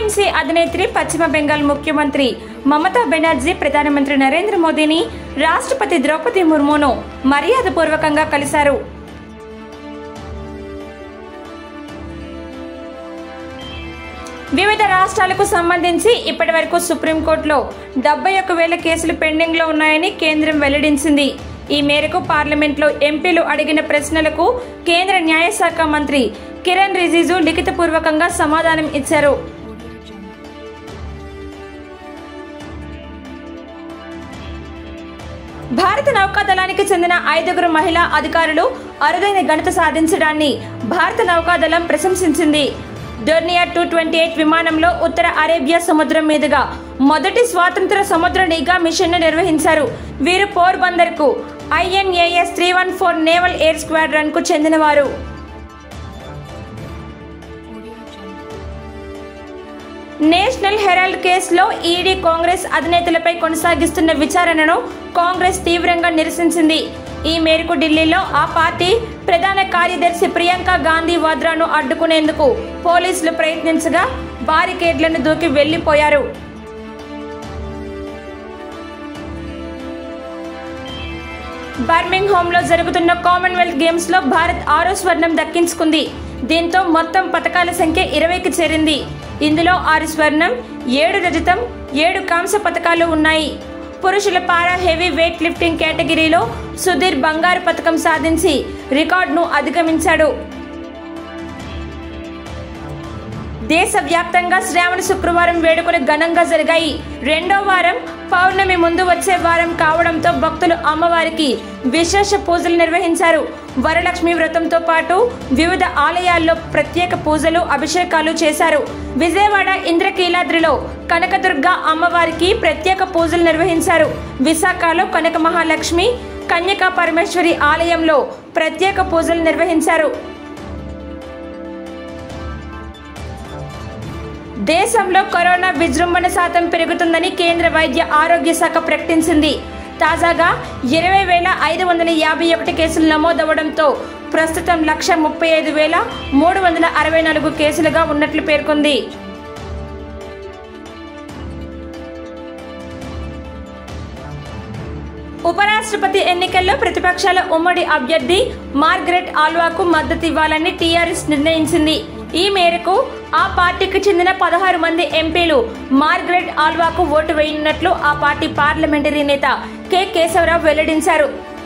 TMC అధినేత్రి పశ్చిమ బెంగాల్ ముఖ్యమంత్రి మమతా బెనర్జీ ప్రధానమంత్రి నరేంద్ర మోదీని రాష్ట్రపతి ద్రౌపది ముర్మును మర్యాదపూర్వకంగా కలిశారు వివిధ రాష్ట్రాలకు సంబంధించి ఇప్పటి వరకు సుప్రీంకోర్టులో డెబ్బై ఒక్క వేల కేసులు పెండింగ్లో ఉన్నాయని కేంద్రం వెల్లడించింది ఈ మేరకు పార్లమెంట్లో ఎంపీలు అడిగిన ప్రశ్నలకు కేంద్ర న్యాయశాఖ మంత్రి కిరణ్ రిజిజు లిఖితపూర్వకంగా సమాధానం ఇచ్చారు భారత నౌకాదళానికి చెందిన ఐదుగురు మహిళా అధికారులు అరుదైన ఘనత సాధించడాన్ని భారత నౌకాదళం ప్రశంసించింది డొర్నియర్ టూ ట్వంటీ ఎయిట్ విమానంలో ఉత్తర అరేబియా సముద్రం మీదుగా మొదటి స్వాతంత్ర సముద్ర నిఘా మిషన్ను నిర్వహించారు వీరు పోర్బందర్ కు INAS three one four naval air squadron కు చెందినవారు నేషనల్ హెరాల్డ్ కేసులో ఈడీ కాంగ్రెస్ అధినేతలపై కొనసాగిస్తున్న విచారణను కాంగ్రెస్ తీవ్రంగా నిరసించింది ఈ మేరకు ఢిల్లీలో ఆ పార్టీ ప్రధాన కార్యదర్శి ప్రియాంక గాంధీ వాద్రాను అడ్డుకునేందుకు పోలీసులు ప్రయత్నించగా బారికేడ్లను దూకి వెళ్లిపోయారు బర్మింగ్ హోమ్ లో జరుగుతున్న కామన్వెల్త్ గేమ్స్ లో భారత్ ఆరో స్వర్ణం దక్కించుకుంది దీంతో మొత్తం పథకాల సంఖ్య ఇరవైకి చేరింది ఇందులో ఆరు స్వర్ణం ఏడు రజతం ఏడు కాంస్య పథకాలు ఉన్నాయి పురుషుల పారా హెవీ వెయిట్ లిఫ్టింగ్ కేటగిరీలో సుధీర్ బంగారు పథకం సాధించి రికార్డును అధిగమించాడు దేశవ్యాప్తంగా శ్రావణ శుక్రవారం వేడుకలు ఘనంగా జరిగాయి రెండో వారం పౌర్ణమి ముందు వచ్చే వారం కావడంతో భక్తులు అమ్మవారికి విశేష పూజలు నిర్వహించారు వరలక్ష్మి వ్రతంతో పాటు వివిధ ఆలయాల్లో ప్రత్యేక పూజలు అభిషేకాలు చేశారు విజయవాడ ఇంద్రకీలాద్రిలో కనకదుర్గ అమ్మవారికి ప్రత్యేక పూజలు నిర్వహించారు విశాఖలో కనక మహాలక్ష్మి కన్యకా పరమేశ్వరి ఆలయంలో ప్రత్యేక పూజలు నిర్వహించారు దేశంలో కరోనా విజృంభణ శాతం పెరుగుతుందని కేంద్ర వైద్య ఆరోగ్య శాఖ ప్రకటించింది తాజాగా ఇరవై వేల ఐదు వందల యాభై ఒకటి కేసులు నమోదవడంతో ప్రస్తుతం లక్ష ముప్పై ఐదు వేల మూడు వందల అరవై నాలుగు కేసులుగా ఉన్నట్లు పేర్కొంది ఉపరాష్ట్రపతి ఎన్నికల్లో ప్రతిపక్షాల ఉమ్మడి అభ్యర్థి మార్గరెట్ ఆల్వాకు మద్దతు ఇవ్వాలని టీఆర్ఎస్ నిర్ణయించింది ఈ మేరకు ఆ పార్టీకి చెందిన పదహారు మంది ఎంపీలు మార్గరెట్ ఆల్వాకు ఓటు వేయనున్నట్లు ఆ పార్టీ పార్లమెంటరీ నేత కె కేశవరావు వెల్లడించారు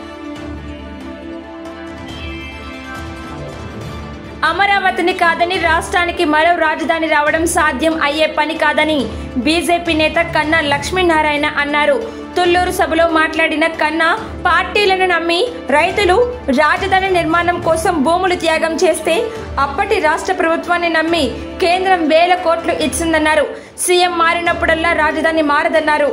అమరావతిని కాదని రాష్ట్రానికి మరో రాజధాని రావడం సాధ్యం అయ్యే పని కాదని బీజేపీ నేత కన్నా లక్ష్మీనారాయణ అన్నారు తుళ్లూరు సభలో మాట్లాడిన కన్నా పార్టీలను నమ్మి రైతులు రాజధాని నిర్మాణం కోసం భూములు త్యాగం చేస్తే అప్పటి రాష్ట్ర ప్రభుత్వాన్ని నమ్మి కేంద్రం వేల కోట్లు ఇచ్చిందన్నారు సీఎం మారినప్పుడల్లా రాజధాని మారదన్నారు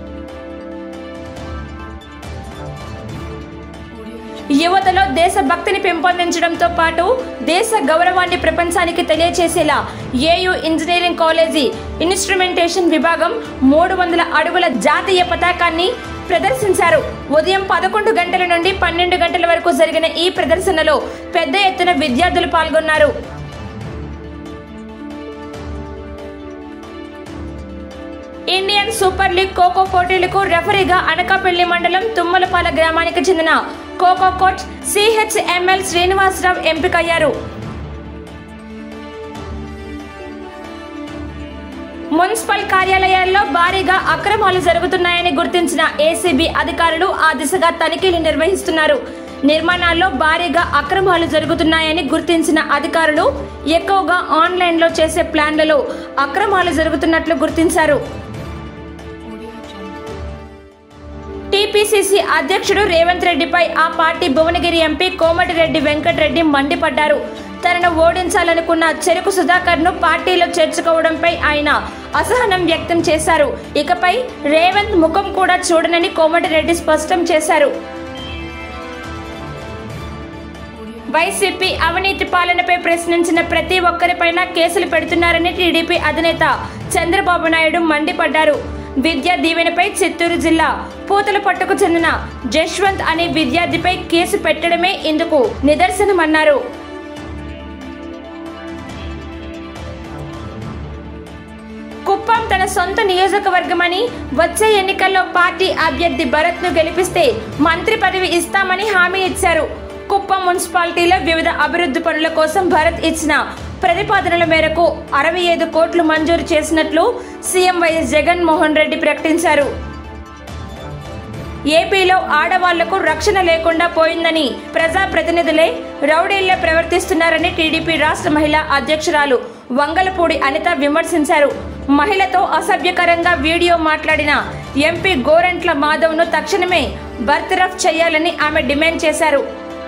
యువతలో దేశభక్తిని పెంపొందించడంతో పాటు దేశ గౌరవాన్ని ప్రపంచానికి తెలియచేసేలా ఏయూ ఇంజనీరింగ్ కాలేజీ ఇన్స్ట్రుమెంటేషన్ విభాగం మూడు వందల అడుగుల జాతీయ పతాకాన్ని ప్రదర్శించారు ఉదయం పదకొండు గంటల నుండి పన్నెండు గంటల వరకు జరిగిన ఈ ప్రదర్శనలో పెద్ద ఎత్తున విద్యార్థులు పాల్గొన్నారు ఇండియన్ సూపర్ లీగ్ ఖోఖో పోటీలకు రెఫరీగా అనకాపల్లి మండలం తుమ్మలపాల గ్రామానికి చెందిన ఖోఖో కోచ్ సిహెచ్ఎంఎల్ శ్రీనివాసరావు ఎంపికయ్యారు మున్సిపల్ కార్యాలయాల్లో భారీగా అక్రమాలు జరుగుతున్నాయని గుర్తించిన ఏసీబీ అధికారులు ఆ దిశగా తనిఖీలు నిర్వహిస్తున్నారు నిర్మాణాల్లో భారీగా అక్రమాలు జరుగుతున్నాయని గుర్తించిన అధికారులు ఎక్కువగా ఆన్లైన్లో చేసే ప్లాన్లలో అక్రమాలు జరుగుతున్నట్లు గుర్తించారు టీపీసీసీ అధ్యక్షుడు రేవంత్ రెడ్డిపై ఆ పార్టీ భువనగిరి ఎంపీ కోమటిరెడ్డి వెంకటరెడ్డి మండిపడ్డారు తనను ఓడించాలనుకున్న చెరుకు సుధాకర్ ను పార్టీలో చేర్చుకోవడంపై ఆయన అసహనం వ్యక్తం చేశారు ఇకపై రేవంత్ ముఖం కూడా చూడనని కోమటిరెడ్డి స్పష్టం చేశారు వైసీపీ అవినీతి పాలనపై ప్రశ్నించిన ప్రతి ఒక్కరిపైన కేసులు పెడుతున్నారని టీడీపీ అధినేత చంద్రబాబు నాయుడు మండిపడ్డారు విద్యా దీవెనపై చిత్తూరు జిల్లా పూతలపట్టుకు చెందిన జశ్వంత్ అనే విద్యార్థిపై కేసు పెట్టడమే ఇందుకు నిదర్శనమన్నారు కుప్పం తన సొంత నియోజకవర్గమని వచ్చే ఎన్నికల్లో పార్టీ అభ్యర్థి భరత్ ను గెలిపిస్తే మంత్రి పదవి ఇస్తామని హామీ ఇచ్చారు కుప్పం మున్సిపాలిటీలో వివిధ అభివృద్ధి పనుల కోసం భరత్ ఇచ్చిన ప్రతిపాదనల మేరకు అరవై ఐదు కోట్లు మంజూరు చేసినట్లు సీఎం వైఎస్ జగన్మోహన్ రెడ్డి ప్రకటించారు ఏపీలో ఆడవాళ్లకు రక్షణ లేకుండా పోయిందని ప్రజాప్రతినిధులే రౌడీల్లో ప్రవర్తిస్తున్నారని టీడీపీ రాష్ట్ర మహిళా అధ్యక్షురాలు వంగలపూడి అనిత విమర్శించారు మహిళతో అసభ్యకరంగా వీడియో మాట్లాడిన ఎంపీ గోరంట్ల మాధవ్ను తక్షణమే బర్తరఫ్ చేయాలని ఆమె డిమాండ్ చేశారు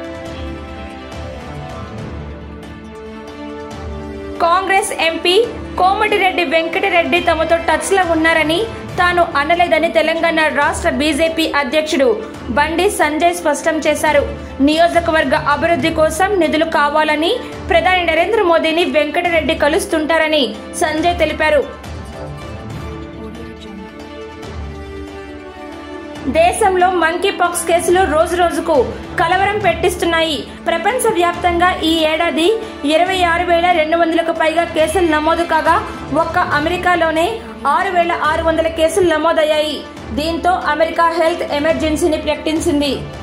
కాంగ్రెస్ ఎంపీ కోమటిరెడ్డి వెంకటరెడ్డి తమతో టచ్లో ఉన్నారని తాను అనలేదని తెలంగాణ రాష్ట్ర బీజేపీ అధ్యక్షుడు బండి సంజయ్ స్పష్టం చేశారు నియోజకవర్గ అభివృద్ధి కోసం నిధులు కావాలని ప్రధాని నరేంద్ర మోదీని వెంకటరెడ్డి కలుస్తుంటారని సంజయ్ తెలిపారు దేశంలో మంకీ పాక్స్ కేసులు రోజు రోజుకు కలవరం పెట్టిస్తున్నాయి ప్రపంచ వ్యాప్తంగా ఈ ఏడాది ఇరవై ఆరు వేల రెండు వందలకు పైగా కేసులు నమోదు కాగా ఒక్క అమెరికాలోనే ఆరు వేల ఆరు వందల కేసులు నమోదయ్యాయి దీంతో అమెరికా హెల్త్ ఎమర్జెన్సీని ప్రకటించింది